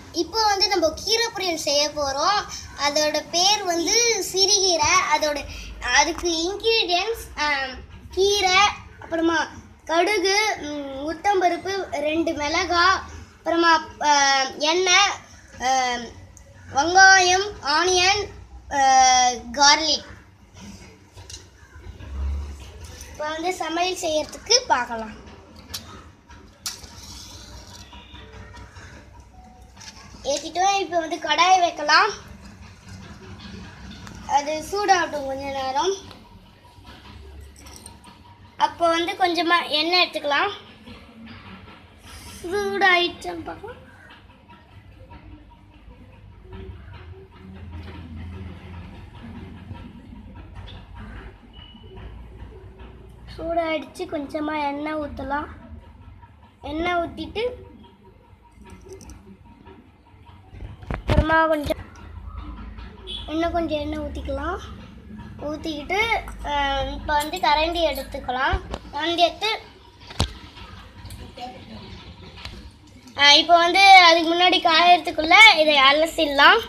இப்போ வந்து நம்ம கீரை பொரியல் செய்ய போகிறோம் அதோட பேர் வந்து சிறுகீரை அதோட அதுக்கு இன்க்ரீடியன்ஸ் கீரை அப்புறமா கடுகு ம், உளுத்தம்பருப்பு ரெண்டு மிளகாய் அப்புறமா ஆஹ், எண்ணெய் ஆஹ், வெங்காயம் ஆனியன் கார்லிக் இப்போ வந்து சமையல் செய்யறதுக்கு பார்க்கலாம் ஏற்றிட்டோம் இப்போ வந்து கடாயை வைக்கலாம் அது சூடாகட்டும் கொஞ்ச நேரம் அப்போ வந்து கொஞ்சமாக எண்ணெய் எடுத்துக்கலாம் சூடாயிடுச்சான்னு பார்க்கலாம் சூடாயிடுச்சு கொஞ்சமாக எண்ணெய் ஊற்றலாம் எண்ணெய் ஊற்றிட்டு அப்புறமா கொஞ்சம் இன்னும் கொஞ்சம் எண்ணெய் ஊற்றிக்கலாம் ஊற்றிக்கிட்டு இப்போ வந்து கரண்டி எடுத்துக்கலாம் கரண்டி எடுத்து இப்போ வந்து அதுக்கு முன்னாடி காயறதுக்குள்ள இதை அலசிடலாம்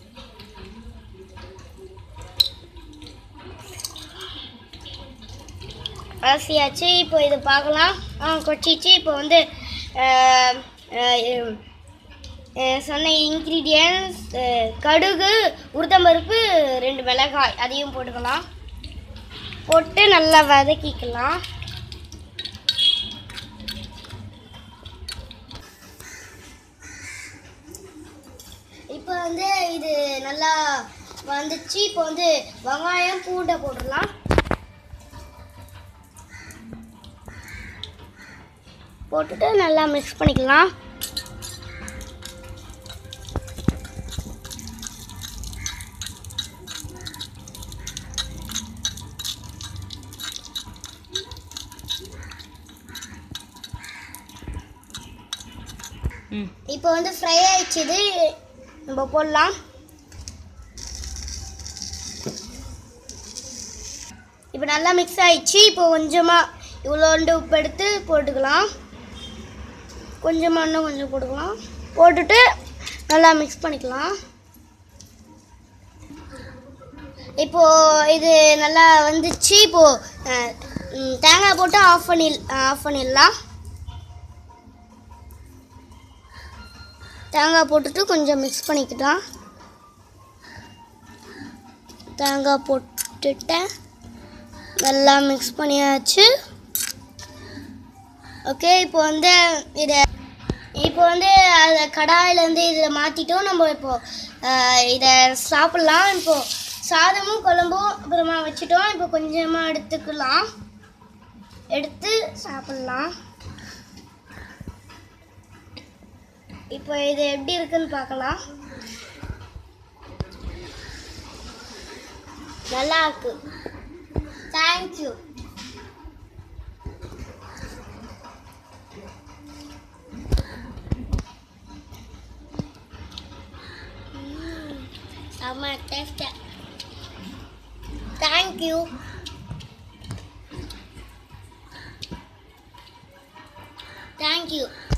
அலசியாச்சு இப்போ இதை பார்க்கலாம் ஆ கொச்சிச்சு இப்போ வந்து அஹ், அஹ், அஹ், சொன்ன இன்க்ரீடியன்ஸ் கடுகு உளுத்தம்பருப்பு ரெண்டு மிளகாய் அதையும் போட்டுக்கலாம் போட்டு நல்லா வதக்கிக்கலாம் இப்போ வந்து இது நல்லா வந்துச்சு இப்போ வந்து வெங்காயம் பூண்டை போட்டுடலாம் போட்டுட்டு நல்லா மிக்ஸ் பண்ணிக்கலாம் ம் இப்போ வந்து ஃப்ரை ஆயிடுச்சு இது நம்ம போடலாம் இப்போ நல்லா மிக்ஸ் ஆயிடுச்சு இப்போ கொஞ்சமாக இவ்வளோண்டு உப்பு எடுத்து போட்டுக்கலாம் கொஞ்சமாக இன்னும் கொஞ்சம் போட்டுக்கலாம் போட்டுட்டு நல்லா மிக்ஸ் பண்ணிக்கலாம் இப்போ இது நல்லா வந்துச்சு இப்போ அஹ், ம், தேங்காய் போட்டு ஆஃப் பண்ணி ஆஃப் பண்ணிடலாம் தேங்காய் போட்டுட்டு கொஞ்சம் மிக்ஸ் பண்ணிக்கிட்டான் தேங்காய் போட்டுட்டேன் நல்லா மிக்ஸ் பண்ணியாச்சு ஓகே இப்போ வந்து இதை இப்போ வந்து அதை கடாயிலேருந்து இதில் மாற்றிட்டோம் நம்ம இப்போ ஆஹ், இதை சாப்பிட்லாம் இப்போ சாதமும் குழம்பும் அப்புறமா வச்சுட்டோம் இப்போ கொஞ்சமாக எடுத்துக்கலாம் எடுத்து சாப்பிட்லாம் இப்போ இது எப்படி இருக்குன்னு பார்க்கலாம் நல்லா இருக்கு தேங்க்யூ செம்ம டேஸ்டாக தேங்க்யூ தேங்க்யூ